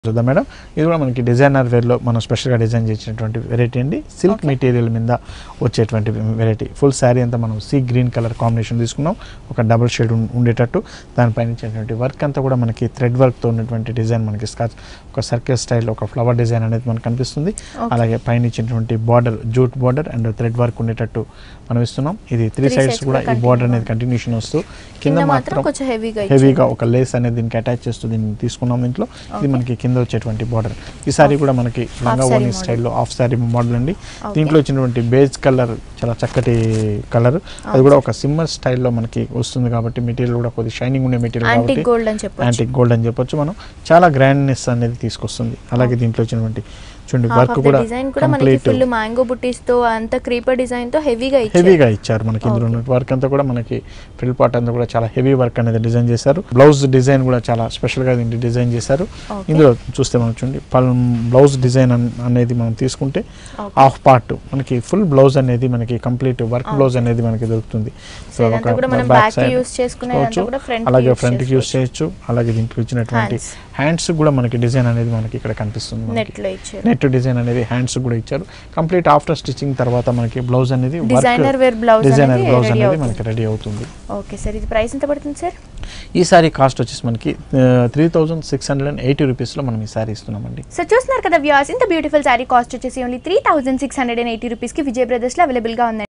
చూద్దాం మేడం ఇది కూడా మనకి డిజైనర్ వేర్లో మనం స్పెషల్గా డిజైన్ చేసినటువంటి వెరైటీ అండి సిల్క్ Okay. మెటీరియల్ మీద వచ్చేటువంటి వెరైటీ ఫుల్ శారీ అంతా మనం సీ గ్రీన్ కలర్ కాంబినేషన్ తీసుకున్నాం ఒక డబుల్ షేడ్ ఉండేటట్టు దానిపైన ఇచ్చేటువంటి వర్క్ అంతా కూడా మనకి థ్రెడ్ వర్క్తో ఉన్నటువంటి డిజైన్ మనకి స్కాచ్ ఒక సర్కిల్ స్టైల్ ఒక ఫ్లవర్ డిజైన్ అనేది మనకు కనిపిస్తుంది Okay. అలాగే పైన ఇచ్చినటువంటి border jute border and thread work ఉండేటట్టు మనం ఇస్తున్నాం ఇది త్రీ Three సైడ్స్ sides కూడా కూడా ఈ బార్డర్ అనేది continue కంటిన్యూషన్ వస్తూ కింద కింద మాత్రం మాత్రం కొంచెం హెవీగా హెవీగా ఒక లేస్ అనేది దీనికి అటాచ్ చేస్తూ దీన్ని తీసుకున్నాం దీంట్లో ఇది Okay. మనకి కింద వచ్చేటువంటి బార్డర్ ఈ సారీ కూడా మనకి లంగా saree ఓని model. స్టైల్లో హాఫ్ సారీ మోడల్ అండి Okay. దీంట్లో వచ్చినటువంటి బేజ్ కలర్ చాలా చక్కటి కలర్ అది కూడా ఒక సిమ్మర్ స్టైల్లో మనకి వస్తుంది కాబట్టి మెటీరియల్ కూడా కొద్దిగా షైనింగ్ ఉండే మెటీరియల్ యాంటిక్ కాబట్టి గోల్డ్ అని చెప్పొచ్చు యాంటిక్ గోల్డ్ అని చెప్పొచ్చు మనం చాలా గ్రాండ్నెస్ అనేది తీసుకొస్తుంది అలాగే దీంట్లో వచ్చినటువంటి చూడండి వర్క్ కూడా డిజైన్ కూడా మనకి కంప్లీట్ ఫుల్ మ్యాంగో బుట్టీస్ తో అంత క్రీపర్ డిజైన్ తో హెవీగా ఇచ్చారు హెవీగా ఇచ్చారు మనకి ఇందులో Okay. ఉన్న వర్క్ అంతా కూడా మనకి ఫ్రిల్ పార్ట్ అంతా కూడా చాలా హెవీ వర్క్ అనేది డిజైన్ చేశారు బ్లౌజ్ డిజైన్ కూడా చాలా స్పెషల్ గా దీన్ని డిజైన్ చేశారు Okay. ఇందులో చూస్తే మనం చూడండి పల్ బ్లౌజ్ డిజైన్ అన్- అనేది మనం తీసుకుంటే Okay. హాఫ్ పార్ట్ మనకి ఫుల్ బ్లౌజ్ అనేది మనకి కంప్లీట్ వర్క్ Okay. బ్లౌజ్ అనేది మనకి దొరుకుతుంది సో ఇదంతా కూడా మనం బ్యాక్ కి యూస్ చేసుకునేదంతా కూడా ఫ్రంట్ అలాగే ఫ్రంట్ కి యూస్ చేయొచ్చు అలాగే దీంట్లో ఇచ్చినటువంటి Hands. హ్యాండ్స్ కూడా మనకి డిజైన్ అనేది మనకి ఇక్కడ కనిపిస్తుంది మనకి. నెట్ లో ఇచ్చారు నెట్ డిజైన్ అనేది హ్యాండ్స్ కూడా ఇచ్చారు కంప్లీట్ ఆఫ్టర్ స్టిచ్చింగ్ తర్వాత మనకి బ్లౌజ్ అనేది డిజైనర్ వేర్ బ్లౌజ్ డిజైనర్ అనేది బ్లౌజ్ రెడీ అనేది అవుతుంది మనకి రెడీ అవుతుంది ఓకే సార్ ఇది ప్రైస్ ఎంత పడుతుంది సార్ ఈ సారీ కాస్ట్ వచ్చేసి మనకి three thousand six hundred and eighty రూపీస్లో మనం ఈ సారీ ఇస్తున్నామండి సో చూస్తున్నారు కదా వ్యూస్ ఇంత బ్యూటిఫుల్ శారీ కాస్ట్ వచ్చేసి only three thousand six hundred and eighty రూపీస్కి విజయ్ బ్రదర్స్లో అవైలబుల్గా ఉందండి